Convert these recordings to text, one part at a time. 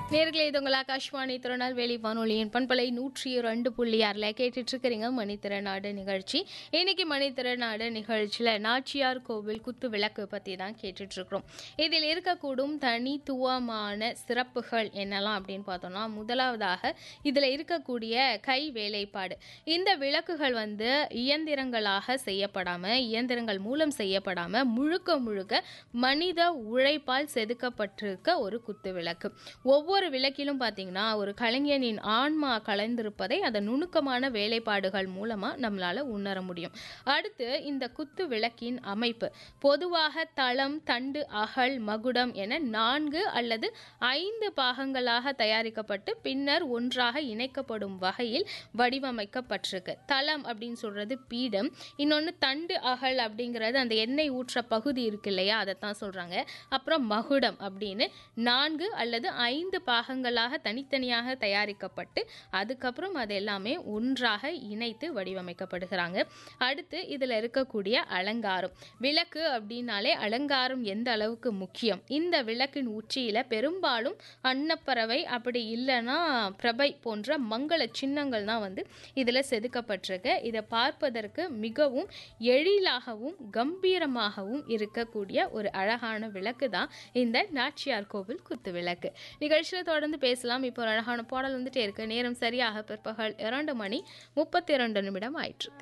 நேர்களே இது உங்கள் ஆகாஷ்வாணி திருநெல்வேலி வானொலியின் பண்பலை நூற்றி ரெண்டு புள்ளி ஆறில் கேட்டுட்டு இருக்கிறீங்க மணித்திறனாடு நிகழ்ச்சி இன்னைக்கு மணித்திறனாடு நிகழ்ச்சியில் நாச்சியார் கோவில் குத்து விளக்கு பற்றி தான் கேட்டுட்டு இருக்கிறோம் இதில் இருக்கக்கூடும் தனித்துவமான சிறப்புகள் என்னெல்லாம் அப்படின்னு பார்த்தோம்னா முதலாவதாக இதில் இருக்கக்கூடிய கை வேலைப்பாடு இந்த விளக்குகள் வந்து இயந்திரங்களாக செய்யப்படாமல் இயந்திரங்கள் மூலம் செய்யப்படாமல் முழுக்க முழுக்க மனித உழைப்பால் செதுக்கப்பட்டிருக்க ஒரு குத்து விளக்கு ஒவ்வொரு விளக்கிலும் பார்த்தீங்கன்னா ஒரு கலைஞனின் ஆன்மா கலைந்திருப்பதை அதன் நுணுக்கமான வேலைப்பாடுகள் மூலமாக நம்மளால உணர முடியும் அடுத்து இந்த குத்து விளக்கின் அமைப்பு பொதுவாக தளம் தண்டு அகல் மகுடம் என நான்கு அல்லது ஐந்து பாகங்களாக தயாரிக்கப்பட்டு பின்னர் ஒன்றாக இணைக்கப்படும் வகையில் வடிவமைக்கப்பட்டிருக்கு தளம் அப்படின்னு சொல்றது பீடம் இன்னொன்று தண்டு அகல் அப்படிங்கிறது அந்த எண்ணெய் ஊற்ற பகுதி இருக்கு இல்லையா அதைத்தான் சொல்றாங்க அப்புறம் மகுடம் அப்படின்னு நான்கு அல்லது ஐந்து பாகங்களாக தனித்தனியாக தயாரிக்கப்பட்டு அதுக்கப்புறம் அது எல்லாமே ஒன்றாக இணைத்து வடிவமைக்கப்படுகிறாங்க அடுத்து இதில் இருக்கக்கூடிய அலங்காரம் விளக்கு அப்படின்னாலே அலங்காரம் எந்த அளவுக்கு முக்கியம் இந்த விளக்கின் உச்சியில் பெரும்பாலும் அன்னப்பறவை அப்படி இல்லைன்னா பிரபை போன்ற மங்கள சின்னங்கள் தான் வந்து இதில் செதுக்கப்பட்டிருக்கு இதை பார்ப்பதற்கு மிகவும் எழிலாகவும் கம்பீரமாகவும் இருக்கக்கூடிய ஒரு அழகான விளக்கு தான் இந்த நாச்சியார் கோவில் குத்து விளக்கு நிகழ்ச்சியில் தொடர்ந்து பேசலாம் இப்போ ஒரு அழகான பாடல் வந்துட்டே இருக்கு நேரம் சரியாக பிற்பகல் இரண்டு மணி முப்பத்தி இரண்டு நிமிடம் ஆயிற்று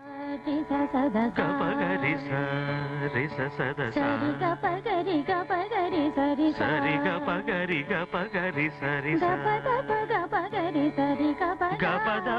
గపగరి సరి సద సరి గపగరి గపగరి సరి సరి గపగరి గపగరి సరి గప గప గపగరి సరి గప గపద